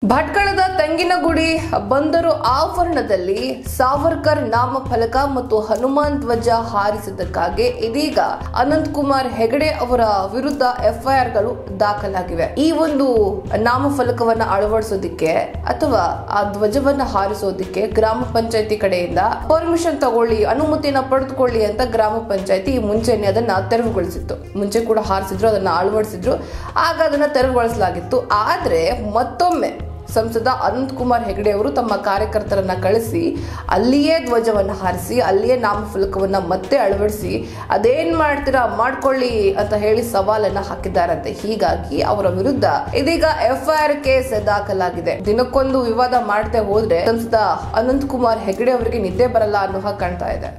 ಭಟ್ಕಳದ ತೆಂಗಿನಗುಡಿ ಬಂದರು ಆವರಣದಲ್ಲಿ ಸಾವರ್ಕರ್ ನಾಮಫಲಕ ಮತ್ತು ಹನುಮಾನ್ ಧ್ವಜ ಹಾರಿಸಿದ್ದಕ್ಕಾಗಿ ಇದೀಗ ಅನಂತ್ ಕುಮಾರ್ ಹೆಗಡೆ ಅವರ ವಿರುದ್ಧ ಎಫ್ಐಆರ್ಗಳು ದಾಖಲಾಗಿವೆ ಈ ಒಂದು ನಾಮಫಲಕವನ್ನ ಅಳವಡಿಸೋದಿಕ್ಕೆ ಅಥವಾ ಆ ಧ್ವಜವನ್ನ ಹಾರಿಸೋದಿಕ್ಕೆ ಗ್ರಾಮ ಪಂಚಾಯತಿ ಕಡೆಯಿಂದ ಪರ್ಮಿಷನ್ ತಗೊಳ್ಳಿ ಅನುಮತಿಯನ್ನ ಪಡೆದುಕೊಳ್ಳಿ ಅಂತ ಗ್ರಾಮ ಪಂಚಾಯತಿ ಮುಂಚೆನೆ ಅದನ್ನ ತೆರವುಗೊಳಿಸಿತ್ತು ಮುಂಚೆ ಕೂಡ ಹಾರಿಸಿದ್ರು ಅದನ್ನ ಅಳವಡಿಸಿದ್ರು ಆಗ ಅದನ್ನ ತೆರವುಗೊಳಿಸಲಾಗಿತ್ತು ಆದ್ರೆ ಮತ್ತೊಮ್ಮೆ ಸಂಸದ ಅನಂತ್ ಕುಮಾರ್ ಹೆಗಡೆ ಅವರು ತಮ್ಮ ಕಾರ್ಯಕರ್ತರನ್ನ ಕಳಿಸಿ ಅಲ್ಲಿಯೇ ಧ್ವಜವನ್ನ ಹಾರಿಸಿ ಅಲ್ಲಿಯೇ ನಾಮಫಲಕವನ್ನ ಮತ್ತೆ ಅಳವಡಿಸಿ ಅದೇನ್ ಮಾಡ್ತೀರಾ ಮಾಡ್ಕೊಳ್ಳಿ ಅಂತ ಹೇಳಿ ಸವಾಲನ್ನ ಹಾಕಿದ್ದಾರಂತೆ ಹೀಗಾಗಿ ಅವರ ವಿರುದ್ಧ ಇದೀಗ ಎಫ್ಐಆರ್ ಕೇಸ್ ದಾಖಲಾಗಿದೆ ದಿನಕ್ಕೊಂದು ವಿವಾದ ಮಾಡದೆ ಹೋದ್ರೆ ಸಂಸದ ಅನಂತ್ ಕುಮಾರ್ ಹೆಗಡೆ ಅವರಿಗೆ ನಿದ್ದೆ ಬರಲ್ಲ ಅನ್ನೋ ಹಾಗೆ ಕಾಣ್ತಾ ಇದೆ